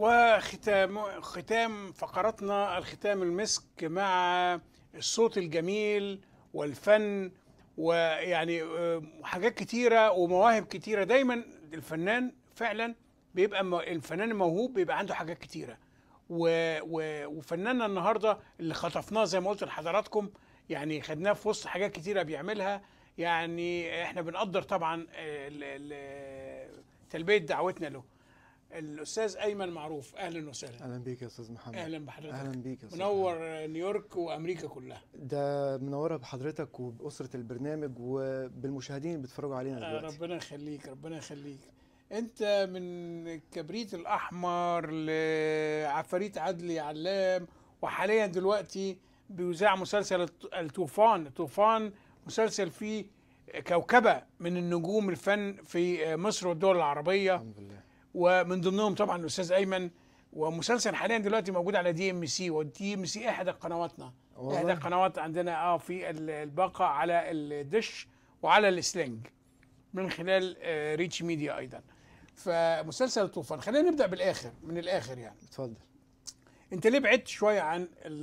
وختام ختام فقرتنا الختام المسك مع الصوت الجميل والفن ويعني آه، حاجات كتيرة ومواهب كتيرة دايما الفنان فعلا بيبقى م- الفنان الموهوب بيبقى عنده حاجات كتيرة و و وفناننا النهارده اللي خطفناه زي ما قلت لحضراتكم يعني خدناه في وسط حاجات كتيرة بيعملها يعني احنا بنقدر طبعا آه، ال- ال- تلبية دعوتنا له الاستاذ ايمن معروف اهلا وسهلا اهلا بيك يا استاذ محمد اهلا بحضرتك اهلا بيك يا استاذ منور نيويورك وامريكا كلها محمد. ده منوره بحضرتك وباسره البرنامج وبالمشاهدين اللي بيتفرجوا علينا آه، دلوقتي ربنا يخليك ربنا يخليك انت من الكبريت الاحمر لعفاريت عدلي علام وحاليا دلوقتي بيذاع مسلسل الط- الطوفان الطوفان مسلسل فيه كوكبه من النجوم الفن في مصر والدول العربيه الحمد لله ومن ضمنهم طبعا الاستاذ ايمن ومسلسل حاليا دلوقتي موجود على دي ام سي ودي ام سي احدى قنواتنا والله. احدى القنوات عندنا اه في ال- الباقه على الدش وعلى السلنج من خلال آه، ريتش ميديا ايضا فمسلسل الطوفان خلينا نبدا بالاخر من الاخر يعني اتفضل انت ليه بعدت شويه عن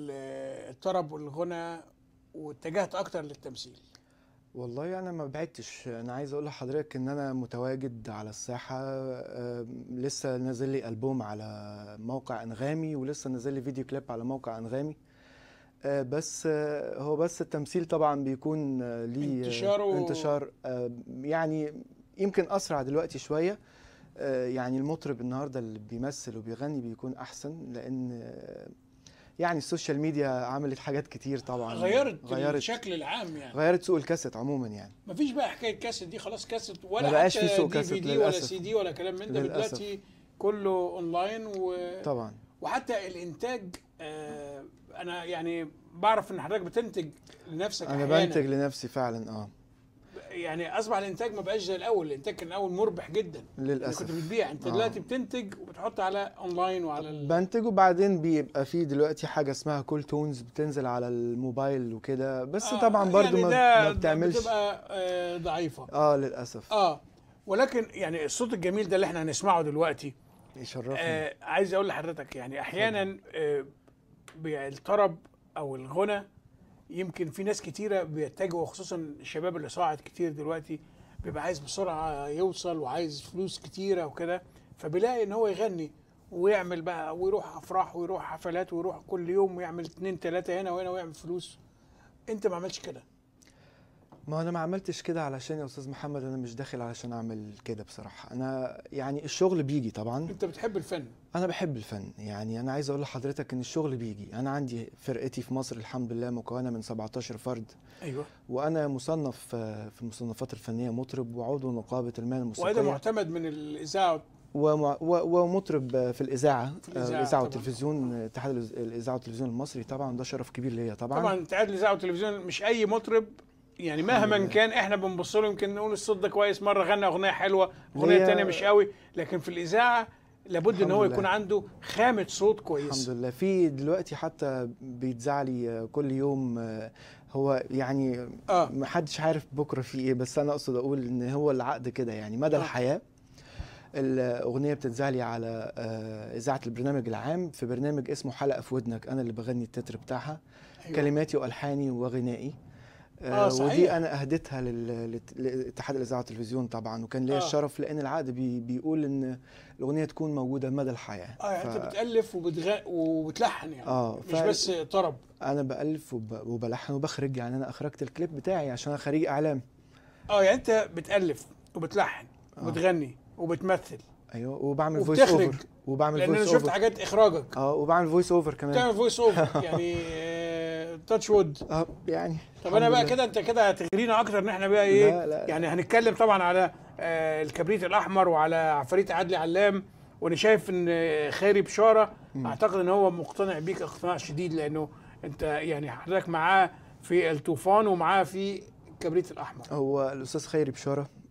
ال- الطرب والغنى واتجهت اكتر للتمثيل والله انا ما بعدتش انا عايز اقول لحضرتك ان انا متواجد على الساحه آه، لسه نازل لي البوم على موقع انغامي ولسه نازل لي فيديو كليب على موقع انغامي آه، بس آه، هو بس التمثيل طبعا بيكون آه، ليه آه، انتشاره- انتشار آه، يعني يمكن اسرع دلوقتي شويه آه، يعني المطرب النهارده اللي بيمثل وبيغني بيكون احسن لان آه، يعني السوشيال ميديا عملت حاجات كتير طبعا غيرت, غيرت الشكل العام يعني غيرت سوق الكاسيت عموما يعني مفيش بقى حكايه كاسيت دي خلاص كاسيت ولا ما بقاش حتى في سوق دي كاسيت في دي ولا للأسف. سي دي ولا كلام من ده للأسف. دلوقتي كله اونلاين و... طبعا وحتى الانتاج آه انا يعني بعرف ان حضرتك بتنتج لنفسك انا أحياناً. بنتج لنفسي فعلا اه يعني اصبح الانتاج ما بقاش زي الاول الانتاج كان الاول مربح جدا يعني للاسف كنت بتبيع انت آه. دلوقتي بتنتج وبتحط على اونلاين وعلى ال... بنتج وبعدين بيبقى في دلوقتي حاجه اسمها كول تونز بتنزل على الموبايل وكده بس آه، طبعا برضو يعني ما, ده ما بتعملش بتبقى آه ضعيفه اه للاسف اه ولكن يعني الصوت الجميل ده اللي احنا هنسمعه دلوقتي يشرفني آه عايز اقول لحضرتك يعني احيانا آه بي- الطرب او الغنى يمكن في ناس كتيره بيتجهوا خصوصا الشباب اللي صاعد كتير دلوقتي بيبقى عايز بسرعه يوصل وعايز فلوس كتيره وكده فبيلاقي ان هو يغني ويعمل بقى ويروح افراح ويروح حفلات ويروح كل يوم ويعمل اتنين تلاته هنا وهنا ويعمل فلوس انت ما عملتش كده ما انا ما عملتش كده علشان يا استاذ محمد انا مش داخل علشان اعمل كده بصراحه انا يعني الشغل بيجي طبعا انت بتحب الفن انا بحب الفن يعني انا عايز اقول لحضرتك ان الشغل بيجي انا عندي فرقتي في مصر الحمد لله مكونه من 17 فرد ايوه وانا مصنف آه، في المصنفات الفنيه مطرب وعضو نقابه المهن وهذا الموسيقيه معتمد من الاذاعه ومع- و- ومطرب في الاذاعه في الإذاعة آه، الاذاعه طبعاً. والتلفزيون اتحاد الإذ- الاذاعه والتلفزيون المصري طبعا ده شرف كبير ليا طبعا, طبعا اتحاد الاذاعه والتلفزيون مش اي مطرب يعني مهما لله. كان احنا بنبص له يمكن نقول الصوت ده كويس مره غنى اغنيه حلوه اغنيه هي- تانية مش قوي لكن في الاذاعه لابد ان الحمد هو لله. يكون عنده خامه صوت كويس الحمد لله في دلوقتي حتى بيتذاع لي آه، كل يوم آه، هو يعني اه ما حدش عارف بكره في ايه بس انا اقصد اقول ان هو العقد كده يعني مدى آه. الحياه الاغنيه بتتذاع لي على آه، اذاعه البرنامج العام في برنامج اسمه حلقه في ودنك انا اللي بغني التتر بتاعها أيوة. كلماتي والحاني وغنائي آه، آه صحيح. ودي انا اهديتها لل- لت- لاتحاد الاذاعه والتلفزيون طبعا وكان ليا آه. الشرف لان العقد بي بيقول ان الاغنيه تكون موجوده مدى الحياه اه يعني ف- انت بتالف وبتغ... وبتلحن يعني آه، مش ف- بس طرب انا بالف وب- وبلحن وبخرج يعني انا اخرجت الكليب بتاعي عشان انا خريج اعلام اه يعني انت بتالف وبتلحن آه. وبتغني وبتمثل ايوه وبعمل فويس وبتخرج. اوفر وبعمل لان انا فويس شفت اوفر حاجات اخراجك اه وبعمل فويس اوفر كمان بتعمل فويس اوفر يعني تاتش وود اه يعني طب انا الحمد بقى لله. كده انت كده هتغرينا اكتر ان احنا بقى ايه لا لا يعني هنتكلم طبعا على آه، الكبريت الاحمر وعلى عفاريت عدلي علام وانا شايف ان آه، خيري بشاره مم. اعتقد ان هو مقتنع بيك اقتناع شديد لانه انت يعني حضرتك معاه في الطوفان ومعاه في الكبريت الاحمر هو الاستاذ خيري بشاره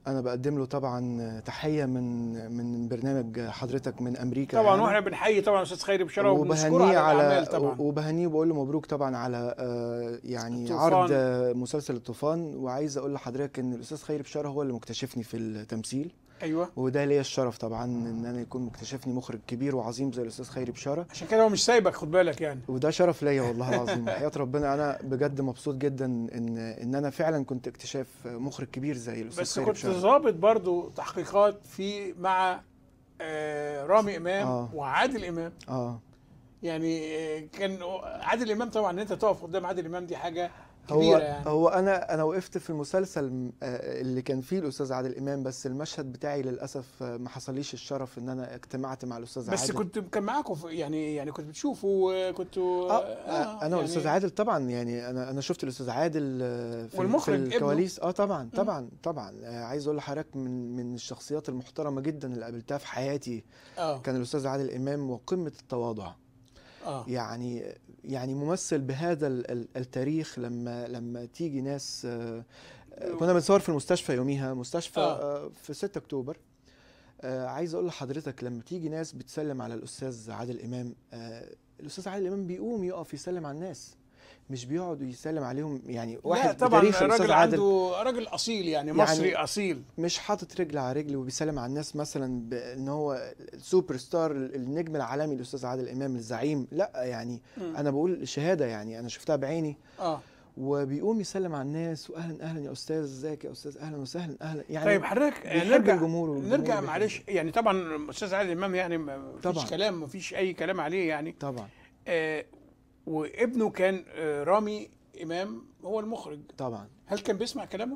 انا بقدم له طبعا تحيه من من برنامج حضرتك من امريكا طبعا يعني. واحنا بنحيي طبعا استاذ خيري بشاره وبنشكره وبهنيه على على الاعمال طبعا وبهنيه وبقول له مبروك طبعا على آه، يعني الطوفان. عرض آه، مسلسل الطوفان وعايز اقول لحضرتك ان الاستاذ خيري بشاره هو اللي مكتشفني في التمثيل ايوه وده ليا الشرف طبعا ان انا يكون مكتشفني مخرج كبير وعظيم زي الاستاذ خيري بشاره عشان كده هو مش سايبك خد بالك يعني وده شرف ليا والله العظيم حياة ربنا انا بجد مبسوط جدا ان ان انا فعلا كنت اكتشاف مخرج كبير زي الاستاذ بس خيري كنت بشاره ظابط برضو تحقيقات في مع آه، رامي امام آه. وعادل امام اه يعني آه، كان عادل امام طبعا ان انت تقف قدام عادل امام دي حاجه هو كبيره يعني هو انا انا وقفت في المسلسل آه، اللي كان فيه الاستاذ عادل امام بس المشهد بتاعي للاسف آه، ما حصليش الشرف ان انا اجتمعت مع الاستاذ بس عادل كنت كان معاكم في- يعني يعني كنت بتشوفوا كنتوا اه, آه انا والاستاذ عادل طبعا يعني انا انا شفت الاستاذ عادل آه، في, والمخرج في ابنه. الكواليس اه طبعا طبعا طبعا آه عايز اقول لحضرتك من من الشخصيات المحترمه جدا اللي قابلتها في حياتي اه كان الاستاذ عادل امام وقمه التواضع اه يعني يعني ممثل بهذا ال- ال- التاريخ لما لما تيجي ناس آه، آه، كنا بنصور في المستشفى يوميها مستشفى آه. آه، في 6 اكتوبر آه، عايز اقول لحضرتك لما تيجي ناس بتسلم على الاستاذ عادل امام آه، الاستاذ عادل امام بيقوم يقف يسلم على الناس مش بيقعد يسلم عليهم يعني لا واحد طبعا بتاريخ راجل الاستاذ عادل عنده راجل اصيل يعني يعني مصري اصيل مش حاطط رجل على رجل وبيسلم على الناس مثلا بان هو السوبر ستار النجم العالمي الاستاذ عادل امام الزعيم لا يعني مم. انا بقول شهاده يعني انا شفتها بعيني اه وبيقوم يسلم على الناس واهلا اهلا يا استاذ ازيك يا استاذ اهلا وسهلا اهلا يعني طيب حضرتك بيحب نرجع الجمهور والجمهور نرجع بيحبه. معلش يعني طبعا استاذ عادل امام يعني ما فيش طبعا. كلام ما فيش اي كلام عليه يعني طبعا آه وابنه كان آه رامي امام هو المخرج طبعا هل كان بيسمع كلامه؟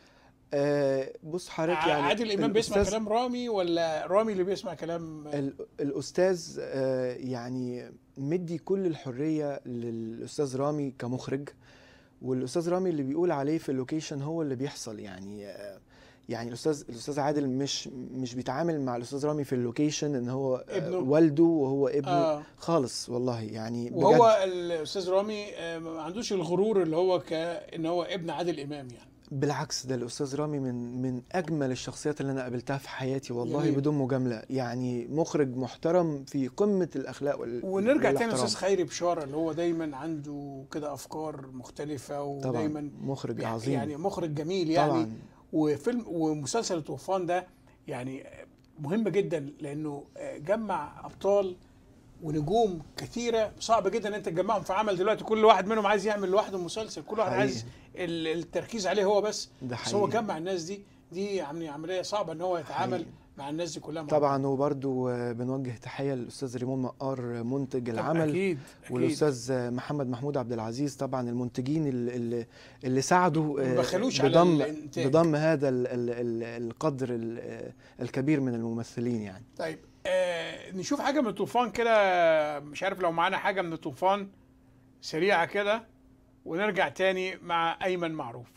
آه بص حضرتك يعني عادل امام بيسمع الأستاذ- كلام رامي ولا رامي اللي بيسمع كلام ال- الاستاذ آه، يعني مدي كل الحريه للاستاذ رامي كمخرج والاستاذ رامي اللي بيقول عليه في اللوكيشن هو اللي بيحصل يعني آه، يعني الاستاذ الاستاذ عادل مش مش بيتعامل مع الاستاذ رامي في اللوكيشن ان هو آه، ابنه. والده وهو ابنه آه. خالص والله يعني بجد وهو الاستاذ رامي آه، ما عندوش الغرور اللي هو كان هو ابن عادل امام يعني بالعكس ده الاستاذ رامي من من اجمل الشخصيات اللي انا قابلتها في حياتي والله جميل. بدون مجامله يعني مخرج محترم في قمه الاخلاق وال ونرجع تاني والاحترام. استاذ خيري بشاره اللي هو دايما عنده كده افكار مختلفه ودايما طبعا مخرج بيح- عظيم يعني مخرج جميل يعني طبعا وفيلم ومسلسل الطوفان ده يعني مهم جدا لانه جمع ابطال ونجوم كثيره صعب جدا ان انت تجمعهم في عمل دلوقتي كل واحد منهم عايز يعمل لوحده مسلسل كل واحد حقيقي. عايز ال- التركيز عليه هو بس ده بس هو حقيقي جمع الناس دي دي يعني عمليه صعبه ان هو يتعامل حقيقي. مع الناس دي كلها مع طبعا وبرده بنوجه تحيه للاستاذ ريمون مقار منتج بعض. العمل اكيد اكيد والاستاذ محمد محمود عبد العزيز طبعا المنتجين اللي اللي, اللي ساعدوا ما آه، بخلوش على بضم الإنتاج. بضم هذا ال ال ال القدر ال- الكبير من الممثلين يعني طيب آه نشوف حاجه من الطوفان كده مش عارف لو معانا حاجه من الطوفان سريعه كده ونرجع تاني مع ايمن معروف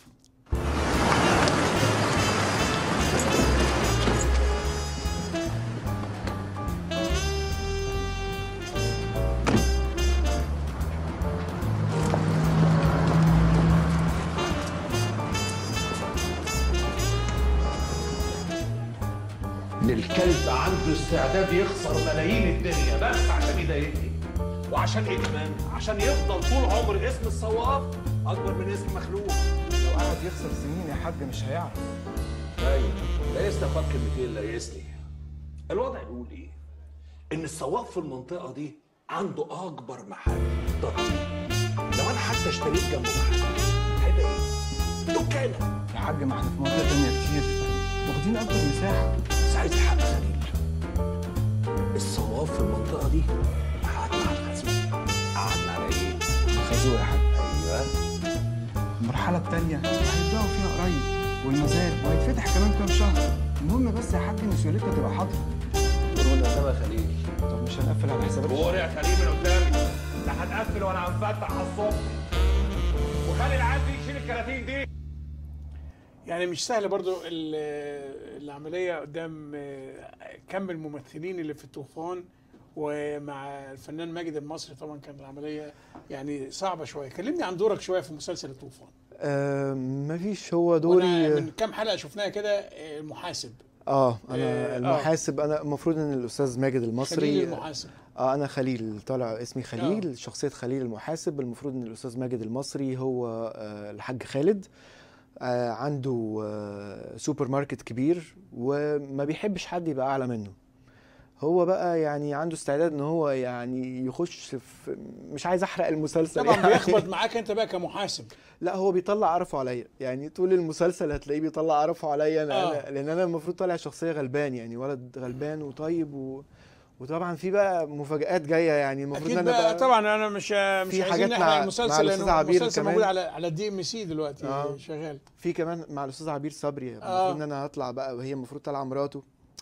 ان الكلب عنده استعداد يخسر ملايين الدنيا بس عشان يضايقني وعشان ايه كمان؟ عشان يفضل طول عمر اسم الصواف اكبر من اسم مخلوق لو قعد يخسر سنين يا حاج مش هيعرف ايوه ليسني فك كلمتين ليسني الوضع بيقول ايه؟ ان الصواف في المنطقه دي عنده اكبر محل ضخم لو انا حتى اشتريت جنبه محل هيبقى ايه؟ دكانه يا حاج ما احنا في منطقه تانية كتير واخدين اكبر مساحه بس عايز الحق خليل الصواف في المنطقه دي قعد مع الخزون قعدنا على ايه؟ خازوق يا حاج ايوه المرحلة التانية هيبدأوا فيها قريب والمزاد وهيتفتح كمان كام شهر المهم بس يا حاج ان سيولتنا تبقى حاضرة قولوا قدام يا خليل طب مش هنقفل على حسابات قول يا خليل من قدامي لا هنقفل ولا هنفتح على الصبح وخلي العيال دي يشيل الكراتين دي يعني مش سهل برضو ال- العملية قدام آه، كم الممثلين اللي في الطوفان ومع الفنان ماجد المصري طبعا كانت العملية يعني صعبة شوية كلمني عن دورك شوية في مسلسل الطوفان آه مفيش هو وأنا دوري من كام حلقه شفناها كده آه، المحاسب اه آه، انا آه. المحاسب انا المفروض ان الاستاذ ماجد خليل المصري المحاسب اه انا خليل طالع اسمي خليل آه. شخصيه خليل المحاسب المفروض ان الاستاذ ماجد المصري هو آه الحاج خالد آه عنده آه سوبر ماركت كبير وما بيحبش حد يبقى اعلى منه هو بقى يعني عنده استعداد ان هو يعني يخش في مش عايز احرق المسلسل طبعا يعني. بيخبط معاك انت بقى كمحاسب لا هو بيطلع قرفه عليا يعني طول المسلسل هتلاقيه بيطلع قرفه عليا انا آه. أنا- لان انا المفروض طالع شخصيه غلبان يعني ولد غلبان وطيب و... وطبعا في بقى مفاجآت جايه يعني المفروض اكيد ان انا بقى طبعا انا مش مش في عايزين حاجات نحرق مع- مع المسلسل الأستاذ لانه عبير المسلسل كمان. موجود على على الدي ام سي دلوقتي آه. شغال في كمان مع الاستاذ عبير صبري المفروض آه. ان انا هطلع بقى وهي المفروض طالعه مراته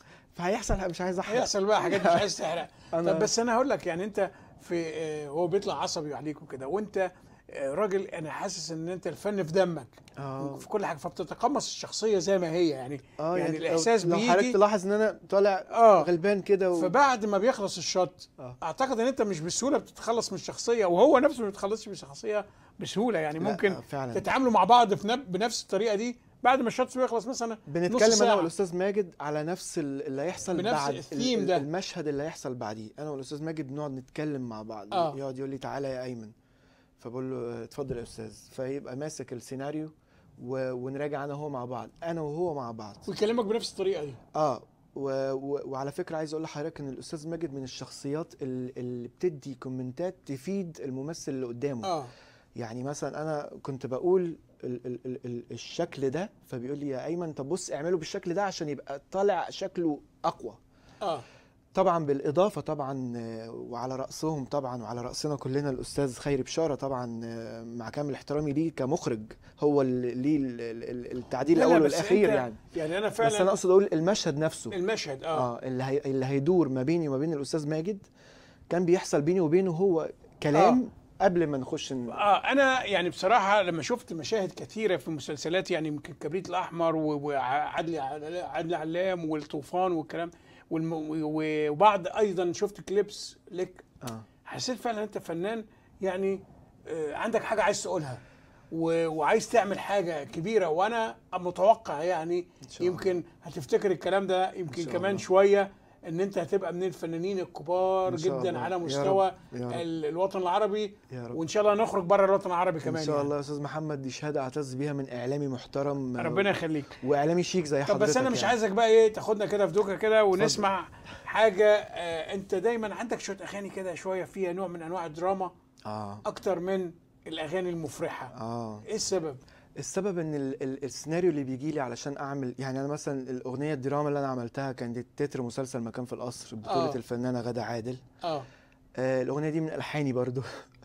فهيحصل مش عايز احرق هيحصل بقى حاجات مش عايز تحرق أنا- طب بس انا هقول لك يعني انت في آه، هو بيطلع عصبي عليك وكده وانت آه، راجل انا حاسس ان انت الفن في دمك اه في كل حاجه فبتتقمص الشخصيه زي ما هي يعني اه يعني لو- الاحساس لو حضرتك بيجي تلاحظ ان انا طالع اه غلبان كده و... فبعد ما بيخلص الشوت آه. اعتقد ان انت مش بسهوله بتتخلص من الشخصيه وهو نفسه ما بيتخلصش من الشخصيه بسهوله يعني لا، ممكن آه، فعلا تتعاملوا مع بعض في نب... بنفس الطريقه دي بعد ما الشوت بيخلص مثلا نص بنتكلم انا ساعة. والاستاذ ماجد على نفس ال- اللي هيحصل بنفس بعد ال- الثيم ال- ده. المشهد اللي هيحصل بعديه انا والاستاذ ماجد بنقعد نتكلم مع بعض آه. يقعد يقول لي تعالى يا ايمن فبقول له آه، اتفضل يا استاذ فيبقى ماسك السيناريو و... ونراجع انا وهو مع بعض انا وهو مع بعض ويكلمك بنفس الطريقه دي اه و... و... وعلى فكره عايز اقول لحضرتك ان الاستاذ ماجد من الشخصيات ال- اللي بتدي كومنتات تفيد الممثل اللي قدامه اه يعني مثلا انا كنت بقول ال ال ال ال الشكل ده فبيقول لي يا ايمن طب بص اعمله بالشكل ده عشان يبقى طالع شكله اقوى اه طبعا بالاضافه طبعا آه، وعلى راسهم طبعا وعلى راسنا كلنا الاستاذ خيري بشاره طبعا آه، مع كامل احترامي ليه كمخرج هو اللي ليه ال- ال- ال- التعديل لا، لا، الاول بس والاخير أنت- يعني يعني انا بس انا فعلا اقصد اقول المشهد نفسه المشهد اه, اه اللي هي اللي هيدور ما بيني وما بين الاستاذ ماجد كان بيحصل بيني وبينه هو كلام قبل ما نخش ن- اه انا يعني بصراحه لما شفت مشاهد كثيره في مسلسلات يعني يمكن كبريت الاحمر و- وعدلي عدل علام والطوفان والكلام والم... و- وبعض ايضا شفت كليبس لك اه حسيت فعلا انت فنان يعني آه، عندك حاجه عايز تقولها و... وعايز تعمل حاجه كبيره وانا متوقع يعني شاء الله. يمكن هتفتكر الكلام ده يمكن شاء كمان الله. شويه ان انت هتبقى من الفنانين الكبار إن شاء جدا الله. على يا مستوى رب. يا رب. ال- الوطن العربي يا رب وان شاء الله نخرج بره الوطن العربي كمان ان شاء يعني. الله يا استاذ محمد دي شهاده اعتز بيها من اعلامي محترم ربنا يخليك واعلامي شيك زي طب حضرتك بس انا مش يعني. عايزك بقى ايه تاخدنا كده في دوكه كده ونسمع حاجه آه انت دايما عندك شويه اغاني كده شويه فيها نوع من انواع الدراما اه اكتر من الاغاني المفرحه اه ايه السبب السبب ان ال ال السيناريو اللي بيجي لي علشان اعمل يعني انا مثلا الاغنيه الدراما اللي انا عملتها كانت تتر مسلسل مكان في القصر بطوله آه. الفنانه غادة عادل اه آه الاغنيه دي من الحاني برضو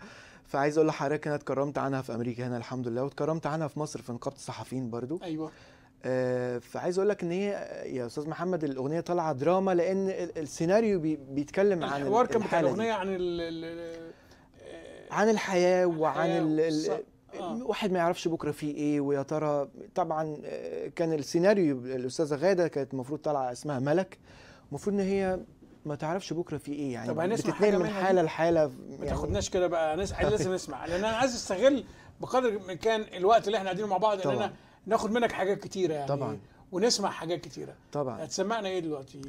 فعايز اقول لحضرتك انا اتكرمت عنها في امريكا هنا الحمد لله واتكرمت عنها في مصر في نقابه الصحفيين برضو ايوه آه، فعايز اقول لك ان هي يا استاذ محمد الاغنيه طالعه دراما لان ال- السيناريو بي بيتكلم عن الحوار كان بتاع الحالة دي. الاغنيه عن ال ال- آه، عن الحياه وعن الحياة ال... ال... والص- آه. واحد ما يعرفش بكره فيه ايه ويا ترى طبعا آه، كان السيناريو الاستاذه غاده كانت المفروض طالعه اسمها ملك المفروض ان هي ما تعرفش بكره فيه ايه يعني طب هنسمع بتتنقل حاجة من منها دي؟ حاله لحاله ما يعني تاخدناش كده بقى نس... لازم نسمع لان انا عايز استغل بقدر الامكان الوقت اللي احنا قاعدين مع بعض طبعاً. اننا ناخد منك حاجات كتيره يعني طبعاً. ونسمع حاجات كتيره طبعا هتسمعنا ايه دلوقتي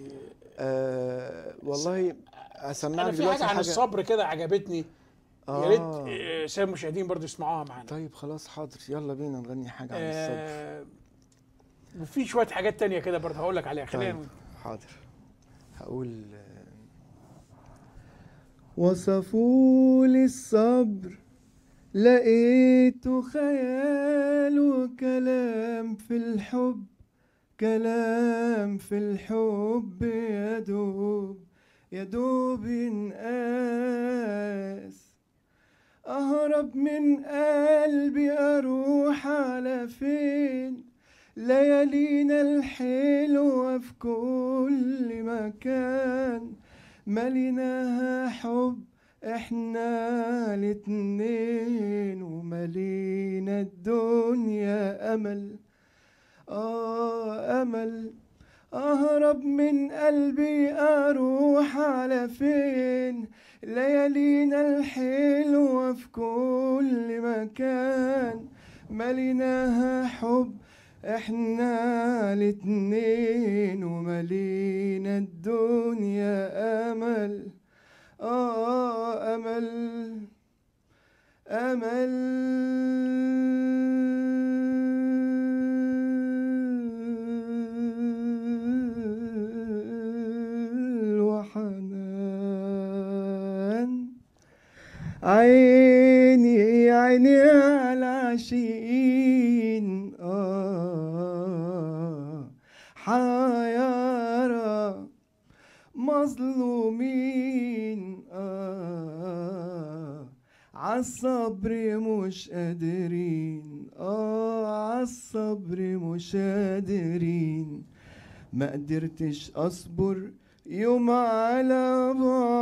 آه والله انا اسمعك في دلوقتي حاجه عن الصبر كده عجبتني يا ريت آه. آه، ساده المشاهدين برضو يسمعوها معانا طيب خلاص حاضر يلا بينا نغني حاجه عن الصبر آه وفي شويه حاجات تانية كده برضه هقول لك عليها خلينا طيب حاضر هقول وصفوا لي الصبر لقيته خيال وكلام في الحب كلام في الحب يا دوب يا دوب ينقاس أهرب من قلبي أروح على فين ليالينا الحلوة في كل مكان مليناها حب احنا الاتنين وملينا الدنيا أمل آه أمل أهرب من قلبي أروح على فين ليالينا الحلوة في كل مكان مليناها حب احنا الاتنين وملينا الدنيا امل اه امل امل وحنان عيني عيني على عشقين آه حيارى مظلومين آه عالصبر مش قادرين آه عالصبر مش قادرين ما قدرتش اصبر يوم على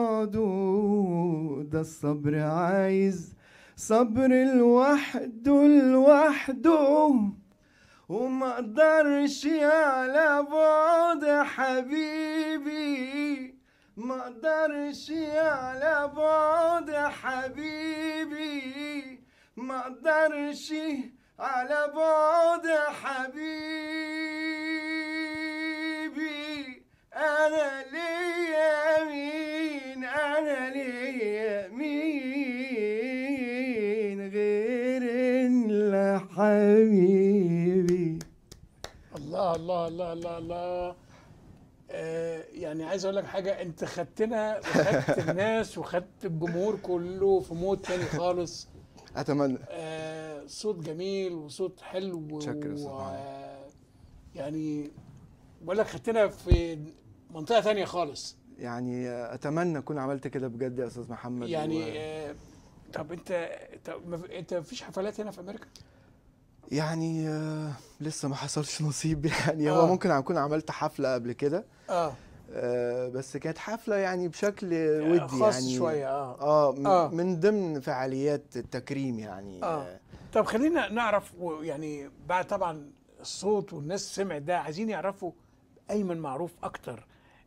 بعده ده الصبر عايز صبر لوحده لوحده وما اقدرش على بعد حبيبي ما اقدرش على بعد حبيبي ما اقدرش على بعد حبيبي انا ليا مين انا ليا مين غير إلا حبيبي الله الله الله الله الله آه يعني عايز اقول لك حاجه انت خدتنا وخدت الناس وخدت الجمهور كله في مود تاني خالص اتمنى آه صوت جميل وصوت حلو متشكر يا أستاذ و- محمد. يعني بقول لك خدتنا في منطقه تانية خالص يعني اتمنى اكون عملت كده بجد يا استاذ محمد يعني و... آه طب انت طب ما في- انت مفيش حفلات هنا في امريكا؟ يعني آه، لسه ما حصلش نصيب يعني آه. هو ممكن اكون عملت حفله قبل كده اه آه، بس كانت حفله يعني بشكل ودي خاص يعني شويه اه اه م- آه. من ضمن فعاليات التكريم يعني آه. طب خلينا نعرف و- يعني بعد طبعا الصوت والناس سمعت ده عايزين يعرفوا ايمن معروف اكتر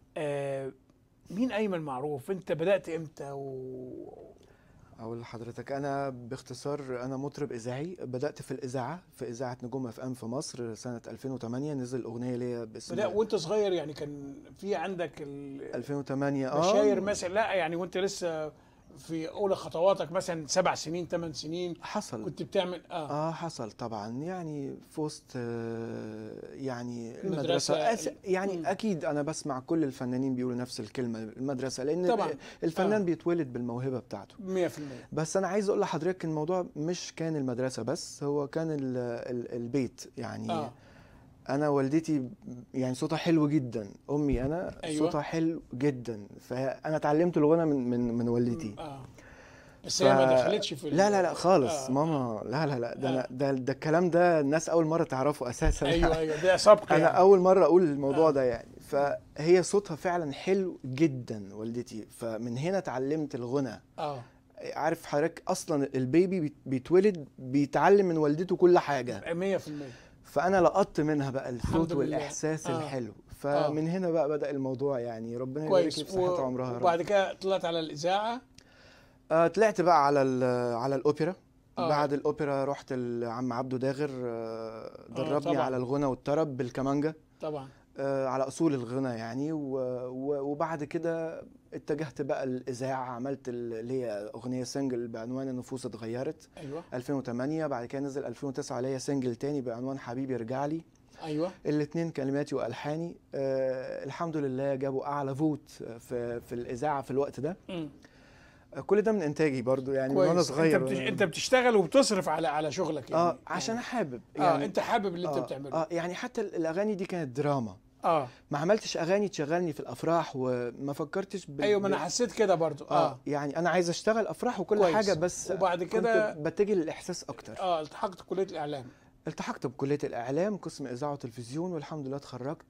آه مين ايمن معروف انت بدات امتى و... اقول لحضرتك انا باختصار انا مطرب اذاعي بدات في الاذاعه في اذاعه نجوم اف ام في مصر سنه 2008 نزل اغنيه ليا باسم بدا وانت صغير يعني كان في عندك ال- 2008 اه مشاير مثلا لا يعني وانت لسه في اولى خطواتك مثلا سبع سنين ثمان سنين حصل كنت بتعمل اه, اه حصل طبعا يعني في وسط آه، يعني المدرسة. المدرسه أس- يعني مم. اكيد انا بسمع كل الفنانين بيقولوا نفس الكلمه المدرسه لان طبعاً. الفنان آه. بيتولد بالموهبه بتاعته 100% بس انا عايز اقول لحضرتك الموضوع مش كان المدرسه بس هو كان ال ال البيت يعني اه انا والدتي يعني صوتها حلو جدا امي انا أيوة. صوتها حلو جدا فانا اتعلمت الغنى من من من والدتي اه بس هي ما ف- دخلتش في ال- لا لا لا خالص آه. ماما لا لا لا ده آه. أنا ده ده الكلام ده الناس اول مره تعرفه اساسا ايوه ايوه ده سبق انا يعني. اول مره اقول الموضوع آه. ده يعني فهي صوتها فعلا حلو جدا والدتي فمن هنا اتعلمت الغنى اه عارف حضرتك اصلا البيبي بيت- بيتولد بيتعلم من والدته كل حاجه 100% فانا لقطت منها بقى الحمد الصوت لله. والاحساس آه. الحلو فمن هنا بقى بدا الموضوع يعني ربنا يبارك لي كويس في صحتها وعمرها يا رب وبعد كده طلعت على الاذاعه آه طلعت بقى على ال- على الاوبرا آه. بعد الاوبرا رحت لعم عبده داغر آه، دربني طبعاً. على الغنى والطرب بالكمانجا طبعا آه، على اصول الغنى يعني و- و- وبعد كده اتجهت بقى الاذاعه عملت ال- اللي هي اغنيه سنجل بعنوان النفوس اتغيرت ايوه 2008 بعد كده نزل 2009 ليا سنجل تاني بعنوان حبيبي ارجع لي ايوه الاثنين كلماتي والحاني آه الحمد لله جابوا اعلى فوت في في الاذاعه في الوقت ده مم. آه، كل ده من انتاجي برضو يعني من كويس وانا صغير انت, بتش... وأنا- انت بتشتغل وبتصرف على على شغلك يعني اه عشان حابب اه انت حابب اللي انت آه بتعمله اه يعني حتى الاغاني دي كانت دراما اه ما عملتش اغاني تشغلني في الافراح وما فكرتش بال... ايوه ما انا بال- حسيت كده برضو اه اه يعني انا عايز اشتغل افراح وكل كويس. حاجه بس وبعد كنت كده- بتجي للاحساس اكتر اه التحقت كليه الاعلام التحقت بكليه الاعلام قسم اذاعه وتلفزيون والحمد لله اتخرجت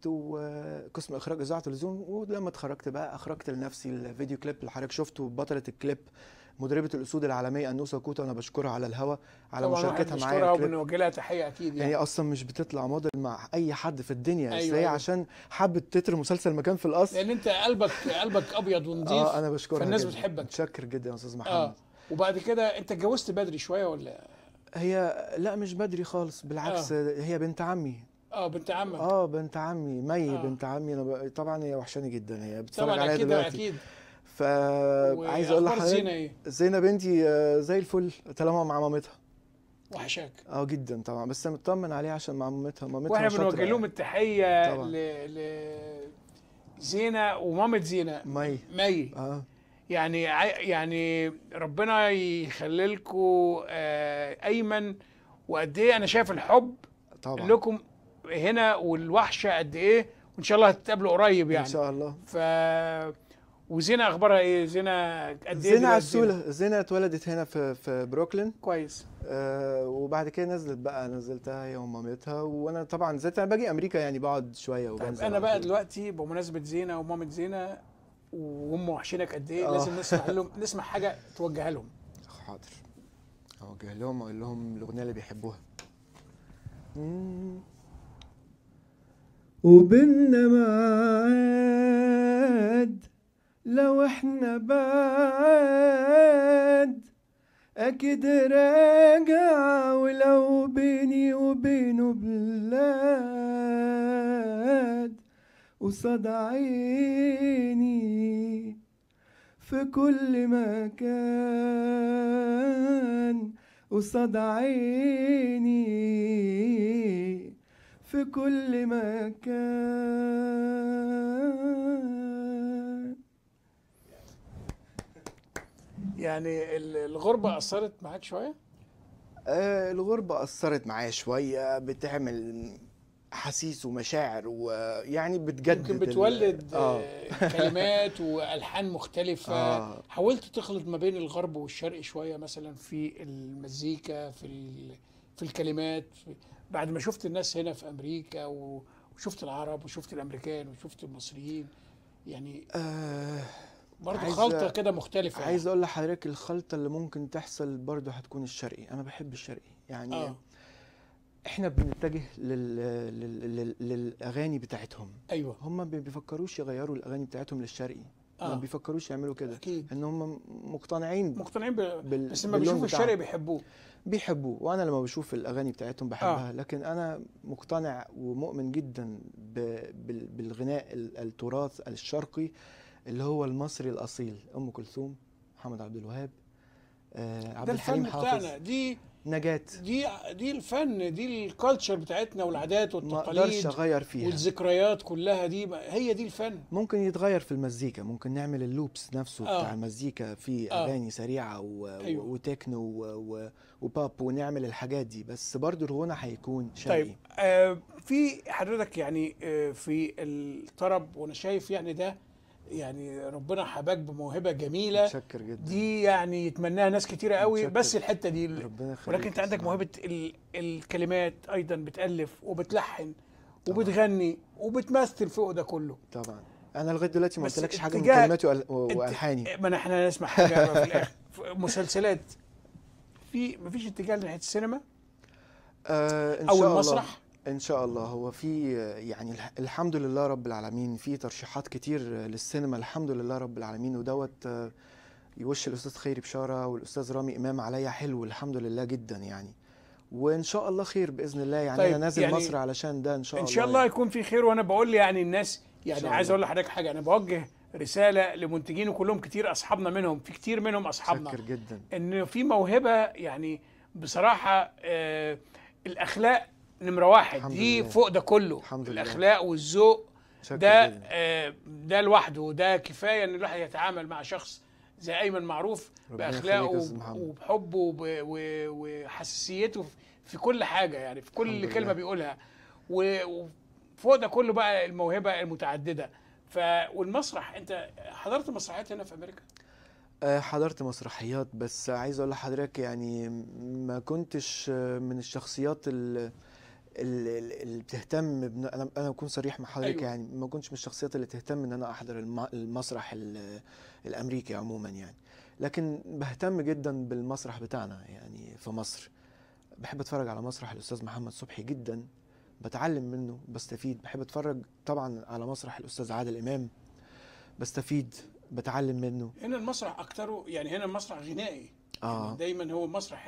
وقسم اخراج اذاعه وتلفزيون ولما اتخرجت بقى اخرجت لنفسي الفيديو كليب اللي حضرتك شفته بطله الكليب مدربه الاسود العالميه انوسه كوتا انا بشكرها على الهوا على طبعا واحد مشاركتها معايا بنشكرها الكليب. وبنوجه لها تحيه اكيد يعني يعني هي اصلا مش بتطلع موديل مع اي حد في الدنيا أيوة، أيوة هي أيوة. عشان حبت تتر مسلسل مكان في الاصل لان انت قلبك قلبك ابيض ونظيف اه انا بشكرها فالناس جداً. بتحبك متشكر جدا يا استاذ محمد اه وبعد كده انت اتجوزت بدري شويه ولا هي لا مش بدري خالص بالعكس هي بنت عمي اه بنت عمك اه بنت عمي مي آه. بنت عمي انا ب... طبعا هي وحشاني جدا هي بتتفرج طبعا عليا اكيد دلوقتي اكيد فعايز اقول وأخبار لحضرتك زينة ايه زينة بنتي آه، زي الفل طالما مع مامتها وحشاك اه جدا طبعا بس انا مطمن عليها عشان مع مامتها مامتها واحنا شاطرة بنوجه لهم التحيه طبعا. ل... ل... زينه ومامة زينه مي مي اه يعني عي- يعني ربنا يخلي لكم ايمن وقد ايه انا شايف الحب طبعا لكم هنا والوحشه قد ايه وان شاء الله هتتقابلوا قريب ان يعني شاء الله ف وزينه اخبارها ايه زينه قد ايه زينة دلوقتي عسولة زينة اتولدت هنا في في بروكلين كويس آه وبعد كده نزلت بقى نزلتها هي ومامتها وانا طبعا زيت انا باجي امريكا يعني بقعد شويه طيب وبنزل انا على بقى طول. دلوقتي بمناسبه زينه ومامة زينه وهم وحشينك قد ايه آه. لازم نسمع لهم نسمع حاجه توجهها لهم حاضر اوجه لهم اقول لهم الاغنيه اللي بيحبوها مم. وبيننا معاد لو احنا بعاد اكيد راجع ولو بيني وبينه بلاد قصاد عيني في كل مكان قصاد عيني في كل مكان يعني ال- الغربه اثرت معاك شويه آه الغربة أثرت معايا شوية بتعمل أحاسيس ومشاعر ويعني بتجدد يمكن ال- بتولد آه. آه، كلمات والحان مختلفه آه. حاولت تخلط ما بين الغرب والشرق شويه مثلا في المزيكا في ال- في الكلمات في بعد ما شفت الناس هنا في امريكا و- وشفت العرب وشفت الامريكان وشفت المصريين يعني آه برضه عايز- خلطه كده مختلفه عايز أقول لحضرتك الخلطة اللي ممكن تحصل برضه هتكون الشرقي أنا بحب الشرقي يعني اه إحنا بنتجه لل... لل... لل... للأغاني بتاعتهم ايوه هم ما بيفكروش يغيروا الأغاني بتاعتهم للشرقي آه. ما بيفكروش يعملوا كده اكيد إن هم مقتنعين مقتنعين ب... بال... بس لما باللون بيشوفوا بتاعهم. الشرق بيحبوه بيحبوه وانا لما بشوف الاغاني بتاعتهم بحبها آه. لكن انا مقتنع ومؤمن جدا ب... بال... بالغناء ال- التراث الشرقي اللي هو المصري الاصيل ام كلثوم محمد عبد الوهاب آه عبد ده الحليم الفن حافظ بتاعنا دي نجاة دي دي الفن دي الكالتشر بتاعتنا والعادات ما اقدرش والتقاليد اغير فيها والذكريات كلها دي هي دي الفن ممكن يتغير في المزيكا ممكن نعمل اللوبس نفسه آه. بتاع المزيكا في آه. اغاني سريعه و... أيوة. وتكنو و... و... وباب ونعمل الحاجات دي بس برضو الغنى هيكون شرقي طيب آه في حضرتك يعني آه في الطرب وانا شايف يعني ده يعني ربنا حباك بموهبه جميله متشكر جدا دي يعني يتمناها ناس كتيره قوي متشكر. بس الحته دي ربنا يخليك ولكن انت عندك تسلم. موهبه ال الكلمات ايضا بتالف وبتلحن وبتغني وبتمثل فوق ده كله طبعا انا لغايه دلوقتي ما بس قلتلكش حاجه من اتجاه- كلماتي وأل- و- انت- والحاني ما أنا- احنا هنسمع حاجه بقى في الاخر في مسلسلات في مفيش اتجاه ناحيه السينما آه ان او شاء المسرح الله ان شاء الله هو في آه، يعني الح- الحمد لله رب العالمين في ترشيحات كتير آه، للسينما الحمد لله رب العالمين ودوت آه، يوش الاستاذ خيري بشاره والاستاذ رامي امام عليا حلو الحمد لله جدا يعني وان شاء الله خير باذن الله يعني طيب، انا نازل يعني مصر علشان ده ان شاء ان الله شاء الله يعني. يكون في خير وانا بقول يعني الناس يعني شاء عايز الله. اقول لحضرتك حاجه انا بوجه رساله لمنتجين وكلهم كتير اصحابنا منهم في كتير منهم اصحابنا متشكر جدا ان في موهبه يعني بصراحه آه الاخلاق نمره واحد الحمد دي لله. فوق ده كله الحمد لله. الاخلاق والذوق متشكر ده جدا. آه ده لوحده ده كفايه ان الواحد يتعامل مع شخص زي ايمن معروف ربنا باخلاقه يخليك يا أستاذ وب- محمد. وبحبه وب- و- وحساسيته في كل حاجه يعني في كل الحمد كلمه لله. بيقولها و- وفوق ده كله بقى الموهبه المتعدده ف والمسرح انت حضرت مسرحيات هنا في امريكا آه، حضرت مسرحيات بس عايز اقول لحضرتك يعني ما كنتش آه، من الشخصيات ال- ال- ال- اللي بتهتم بن... انا انا بكون صريح مع حضرتك أيوة. يعني ما كنتش من الشخصيات اللي تهتم ان انا احضر الم... المسرح ال... الامريكي عموما يعني لكن بهتم جدا بالمسرح بتاعنا يعني في مصر بحب اتفرج على مسرح الاستاذ محمد صبحي جدا بتعلم منه بستفيد بحب اتفرج طبعا على مسرح الاستاذ عادل امام بستفيد بتعلم منه هنا المسرح اكتره يعني هنا المسرح غنائي اه يعني دايما هو المسرح هنا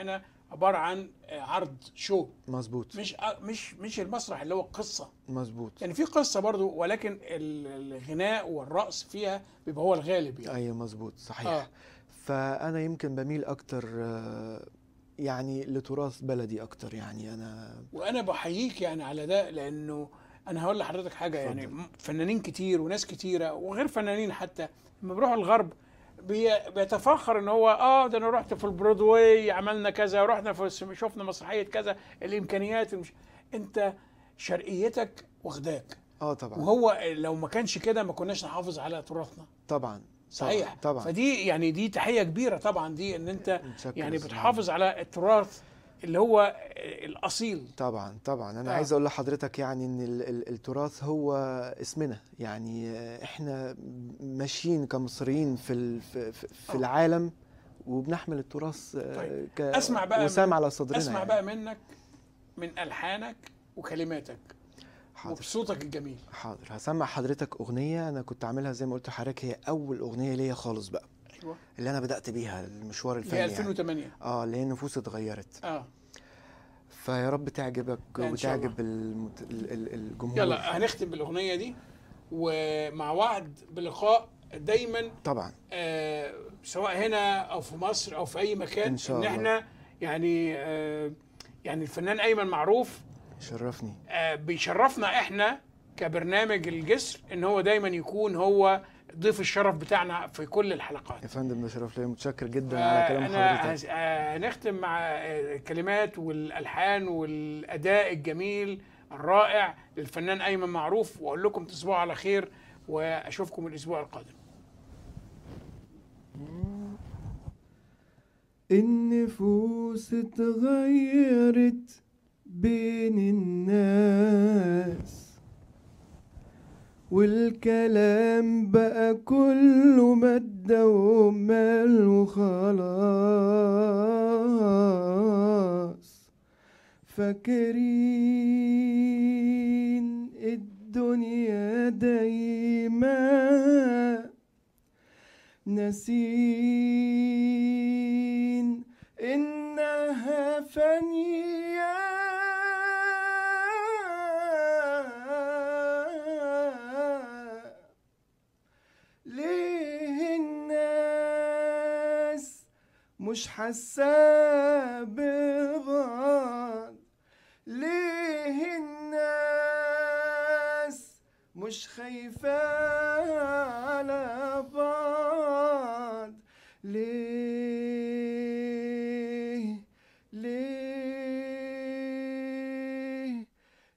عباره عن آه، عرض شو مظبوط مش آه، مش مش المسرح اللي هو القصه مظبوط يعني في قصه برضو ولكن ال- الغناء والرقص فيها بيبقى هو الغالب يعني ايوه مظبوط صحيح آه. فانا يمكن بميل اكتر آه، يعني لتراث بلدي اكتر يعني انا وانا بحييك يعني على ده لانه انا هقول لحضرتك حاجه يعني اتفضل. م- فنانين كتير وناس كتيره وغير فنانين حتى لما بيروحوا الغرب بي- بيتفخر ان هو اه ده انا رحت في البرودواي عملنا كذا رحنا في الس- شفنا مسرحيه كذا الامكانيات المش... انت شرقيتك واخداك اه طبعا وهو لو ما كانش كده ما كناش نحافظ على تراثنا طبعا صحيح طبعا فدي يعني دي تحيه كبيره طبعا دي ان انت متشكر يعني يا أستاذ بتحافظ على التراث اللي هو الاصيل طبعا طبعا انا آه. عايز اقول لحضرتك يعني ان ال ال التراث هو اسمنا يعني آه، احنا ماشيين كمصريين في ال في, في, في آه. العالم وبنحمل التراث آه، طيب. ك اسمع بقى وسام من- على صدرنا اسمع يعني. بقى منك من الحانك وكلماتك حاضر وبصوتك الجميل حاضر هسمع حضرتك اغنيه انا كنت عاملها زي ما قلت لحضرتك هي اول اغنيه ليا خالص بقى ايوه اللي انا بدات بيها المشوار اللي الفني هي يعني. 2008 اه اللي هي النفوس اتغيرت اه فيا رب تعجبك لا، إن شاء الله. وتعجب المت... ال- ال- الجمهور يلا هنختم بالاغنيه دي ومع وعد بلقاء دايما طبعا آه سواء هنا او في مصر او في اي مكان إن شاء ان الله. احنا يعني آه يعني الفنان ايمن معروف شرفني آه بيشرفنا احنا كبرنامج الجسر ان هو دايما يكون هو ضيف الشرف بتاعنا في كل الحلقات يا فندم ده شرف ليا متشكر جدا على كلام انا حضرتك هس- آه، هنختم مع آه، الكلمات والالحان والاداء الجميل الرائع للفنان ايمن معروف واقول لكم تصبحوا على خير واشوفكم الاسبوع القادم النفوس اتغيرت بين الناس والكلام بقى كله مادة ومال وخلاص فاكرين الدنيا دايما ناسين إنها فانية ليه الناس مش حاسة ببعض ليه الناس مش خايفة على بعض ليه ليه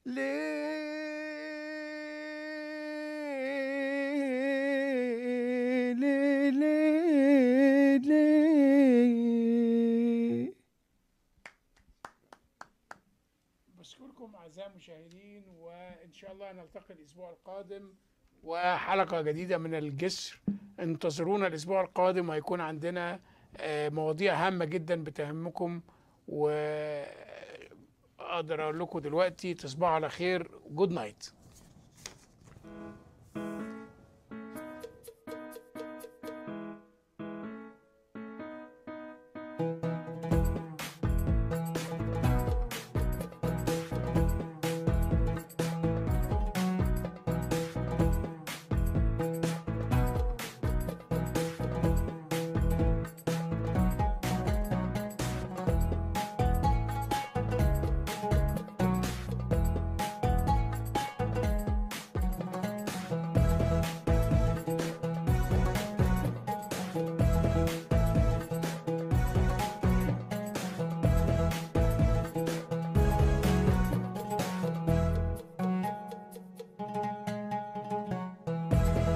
ليه ليه ليه ليه بشكركم اعزائي المشاهدين وان شاء الله نلتقي الاسبوع القادم وحلقه جديده من الجسر انتظرونا الاسبوع القادم وهيكون عندنا آه، مواضيع هامه جدا بتهمكم واقدر اقول لكم دلوقتي تصبحوا على خير جود نايت